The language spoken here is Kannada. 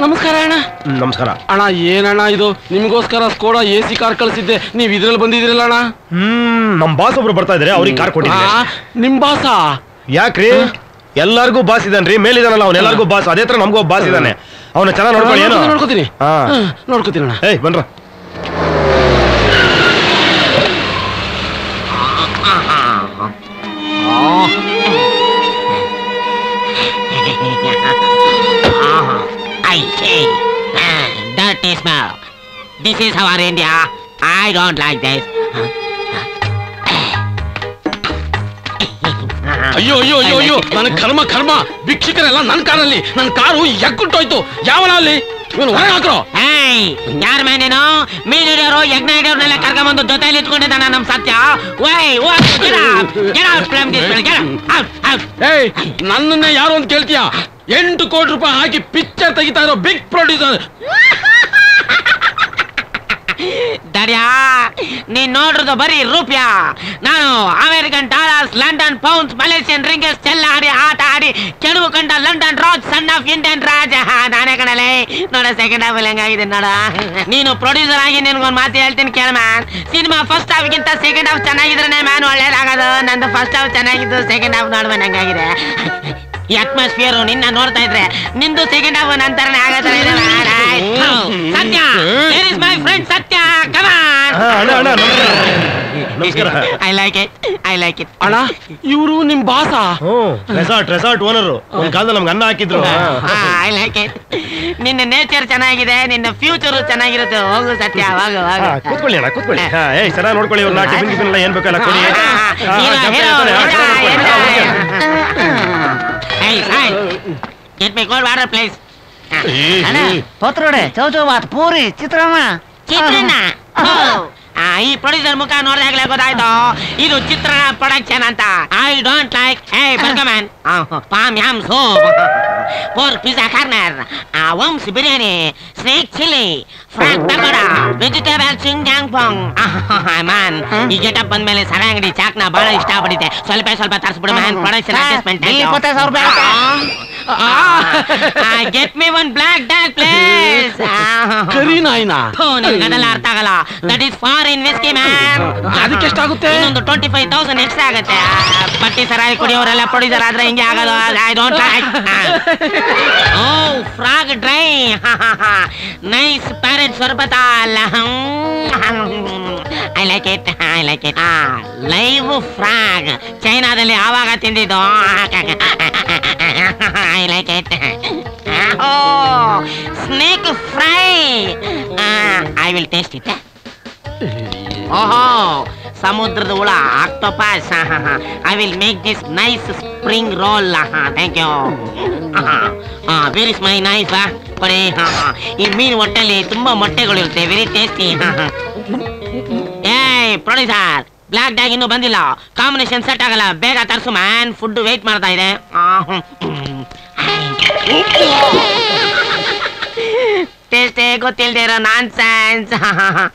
ನಮಸ್ಕಾರ ಅಣ್ಣ ಹ್ಮ್, ನಮಸ್ಕಾರ ಅಣ್ಣ ಏನಣ್ಣ ಇದು ನಿಮಗೋಸ್ಕರ ಸ್ಕೋಡ ಎ ಸಿ ಕಾರ್ ಕಳಿಸಿದ್ದೆ ನೀವ್ ಇದ್ರಲ್ಲಿ ಬಂದಿದ್ರಲ್ಲ ಅಣ್ಣ ಹ್ಮ್ ನಮ್ ಬಾಸ್ ಒಬ್ರು ಬರ್ತಾ ಇದಾರೆ ಅವ್ರಿಗೆ ಕಾರ್ ಕೊಟ್ಟಿದ್ದೀನಿ ಆ, ನಿಮ್ ಬಾಸ ಯಾಕ್ರಿ ಎಲ್ಲಾರ್ಗೂ ಬಾಸ್ ಇದಾನ್ರಿ ಮೇಲಿದಾನಲ್ಲ ಅವ್ನ ಎಲ್ಲಾರ್ಗೂ ಬಾಸ್ ಅದೇ ತರ ನಮಗೂ ಬಾಸ್ ಇದಾನೆ ಅವನ ಚೆನ್ನಾಗಿ ನೋಡ್ಕೊಳ್ಳಿ ಏನು ನೋಡ್ಕೋತೀನಿ ಹಾ. ಹ್ಮ್, ನೋಡ್ಕೋತೀನಿ ಅಣ್ಣ ಏಯ್ ಬನ್ರ I say, ah, dirty smell. This is our India. I don't like this. ಅಯ್ಯೋ ಅಯ್ಯೋ ಅಯ್ಯೋ ಅಯ್ಯೋ ನನ್ನ ಕರ್ಮ ಕರ್ಮ ಭಿಕ್ಷುಕರೆಲ್ಲ ನನ್ನ ಕಾರಲ್ಲಿ ನನ್ನ ಕಾರು ಎಕ್ಕುಂಟೋಯ್ತು ಯಾವನ ಅಲ್ಲಿ ಇವನು ಹೊರಗೆ ಹಾಕ್ರೋ ಏಯ್ ಯಾರ ಮೇನೇನು ಮೀನಿಡಿಯೋರು ಯಜ್ಞ ಹಿಡಿಯೋರ್ನೆಲ್ಲ ಕರ್ಕೊಂಬಂದು ಜೊತೆಲಿ ಇಟ್ಕೊಂಡಿದ್ದಾನ ನಮ್ ಸತ್ಯ ಓಯ್ ಓ get out, get out from this building, get out, out, out. ಏಯ್ ನನ್ನನ್ನೇ ಯಾರು ಅಂತ ಕೇಳ್ತೀಯ ಎಂಟು ಕೋಟಿ ರೂಪಾಯಿ ಹಾಕಿ ಪಿಕ್ಚರ್ ತೆಗಿತಾ ಇರೋ ಬಿಗ್ ಪ್ರೊಡ್ಯೂಸರ್ ದರ್ಯಾ ನೀನ್ ನೋಡ್ರದು ಬರೀ ರೂಪ್ಯ ನಾನು American dollars London pounds Malaysian ರಿಂಗಸ್ ಎಲ್ಲ ಆಡಿ ಆಟ ಆಡಿ ಕೆಡುವು ಕಂಡ London Raj son of Indian raja ನಾನೇ ಕಣಲೆ ನೋಡ ಸೆಕೆಂಡ್ ಹಾಫ್ ಹೆಂಗಾಗಿದೆ ನೋಡ ನೀನು ಪ್ರೊಡ್ಯೂಸರ್ ಆಗಿ ನಿನ್ಗೊಂದು ಮಾತು ಹೇಳ್ತೀನಿ ಕೇಳ ಮ್ಯಾನ್ ಸಿನಿಮಾ ಫಸ್ಟ್ ಹಾಫ್ಗಿಂತ ಸೆಕೆಂಡ್ ಹಾಫ್ ಚೆನ್ನಾಗಿದ್ರೆ ಮ್ಯಾನ್ ಒಳ್ಳೇದಾಗೋದು ನಂದು ಫಸ್ಟ್ ಹಾಫ್ ಚೆನ್ನಾಗಿದ್ದು ಸೆಕೆಂಡ್ ಹಾಫ್ ನೋಡ್ಬನ್ ಹೆಂಗಾಗಿದೆ ಈ ಅಟ್ಮಾಸ್ಫಿಯರ್ ನಿನ್ನ ನೋಡ್ತಾ ಇದ್ರೆ ನಿಂದು ಸೆಕೆಂಡ್ ಹಾಫ್ ನಂತರನೇ ಆಗತ್ತರ ಇದೆ man. ಆಯ್ತು. ಸತ್ಯ Here is my friend ಸತ್ಯ ಕಮಾನ್ ಹಾ, ಅಣ್ಣ ಅಣ್ಣ ನಮಸ್ಕಾರ ನಮಸ್ಕಾರ I like it I like it ಅಣ್ಣ ಇವರು ನಿಮ್ ಬಾಸ ಹ್ಮ್ ರೆಸಾರ್ಟ್ ರೆಸಾರ್ಟ್ ಓನರು ಒಂದ್ ಕಾಲದಲ್ಲಿ ನಮ್ಗೆ ಅನ್ನ ಹಾಕಿದ್ರು ಐ ಲೈಕ್ ಇಟ್ ನಿನ್ನ ನೇಚರ್ ಚೆನ್ನಾಗಿದೆ ನಿನ್ನ ಫ್ಯೂಚರ್ ಚೆನ್ನಾಗಿರುತ್ತೆ ಹೋಗು ಸತ್ಯ ಹೋಗು ಹಾ, ಹೋಗು ಕೂತ್ಕೊಳ್ಳಿ ಅಣ್ಣ ಕೂತ್ಕೊಳ್ಳಿ ಹಾ ಏಯ್ ಚೆನ್ನಾಗಿ ನೋಡ್ಕೊಳ್ಳಿ ಇವ್ರನ್ನ ಟಿಫಿನ್ ಗಿಫಿನ್ ಎಲ್ಲ ಏನ್ ಬೇಕಲ್ಲ ಕೊಡಿ ಹಾ, ಹಾ, ಹೀರೋ ಜಪ್ಪ ಹೀರೋ ಇರ್ತಾನೆ, ಹಾ, ಚೆನ್ನಾಗಿ ನೋಡ್ಕೊಳ್ಳಿ. ಹಾ, okay. Hey, hi. Get me cold water, please. ಅಣ್ಣ ಪತ್ರೊಡೆ ಚೌಚೌಬಾತ್ ಪೂರಿ ಚಿತ್ರಾನ್ನ ಚಿತ್ರನ ಆ, ಈ ಪ್ರೊಡ್ಯೂಸರ್ ಮುಖ ನೋಡಿದಾಗ್ಲೇ ಗೊತ್ತಾಯ್ತು ಇದು ಚಿತ್ರ ಪ್ರೊಡಕ್ಷನ್ ಅಂತ ಐ ಡೋಂಟ್ ಲೈಕ್ ಹೇ ಬರ್ಗಮನ್ ಪಾಮ್ ಯಾಮ್ ಸೂಪ್ ಪೋರ್ ಪಿಜ್ಜಾ ಕಾರ್ನರ್ ವಂಸ್ biryani snake chilli frog pakoda vegetable ಚಿಂಗ್ ಜಾಂಗ್ ಪಾಂಗ್ ಮ್ಯಾನ್ ಈ ಗೆಟಪ್ ಬಂದ್ಮೇಲೆ ಸರ ಅಂಗಡಿ ಚಾಕ್ನ ಬಹಳ ಇಷ್ಟ ಪಡಿತೆ ಸ್ವಲ್ಪ ಸ್ವಲ್ಪ ತರಿಸ್ಬಿಡು ಮ್ಯಾನ್ ಪ್ರೊಡಕ್ಷನ್ ಅಡ್ಜಸ್ಟ್ಮೆಂಟ್ ಇಪ್ಪತ್ತೈದು ಸಾವಿರ ರೂಪಾಯಿ get me one black dog place ಕರಿ ನಾಯಿನ ನಿನ್ಗದೆಲ್ಲ ಅರ್ಥ ಆಗಲ್ಲ that is foreign whisky man ಅದಕ್ಕೆ ಎಷ್ಟಾಗುತ್ತೆ? ಇನ್ನೊಂದು ಟ್ವೆಂಟಿ ಫೈವ್ ತೌಸಂಡ್ ಎಕ್ಸ್ಟ್ರಾ ಆಗುತ್ತೆ ಆ, ಪಟ್ಟಿ ಸರಾಯಿ ಕುಡಿಯೋರೆಲ್ಲ ಪ್ರೊಡ್ಯೂಸರ್ ಆದ್ರೆ ಹಿಂಗೆ ಆಗೋದು I don't like oh frog dry nice parrot ಸ್ವರ್ಬತ I like it I like it live frog ಚೈನಾದಲ್ಲಿ ಆವಾಗ ತಿಂದಿದ್ದು I like it oh snake fry I will taste it ಓಹೋ ಸಮುದ್ರದ ಹುಳ octopus I will make this nice spring roll thank you where is my knife ಕೊಡಿ ಈ ಮೀನು ಹೊಟ್ಟೆಲಿ ತುಂಬಾ ಮೊಟ್ಟೆಗಳಿರುತ್ತೆ ವೆರಿ ಟೇಸ್ಟಿ ಏಯ್ ಪ್ರೊಡ್ಯೂಸರ್ ಬ್ಲಾಕ್ ಡ್ಯಾಗ್ ಇನ್ನೂ ಬಂದಿಲ್ಲ ಕಾಂಬಿನೇಷನ್ ಸೆಟ್ ಆಗಲ್ಲ ಬೇಗ ತರಿಸು ಮ್ಯಾನ್ ಫುಡ್ ವೇಟ್ ಮಾಡ್ತಾ ಇದೆ ಟೇಸ್ಟೇ ಗೊತ್ತಿಲ್ದೇ ಇರೋ ನಾನ್ ಸೈನ್ಸ್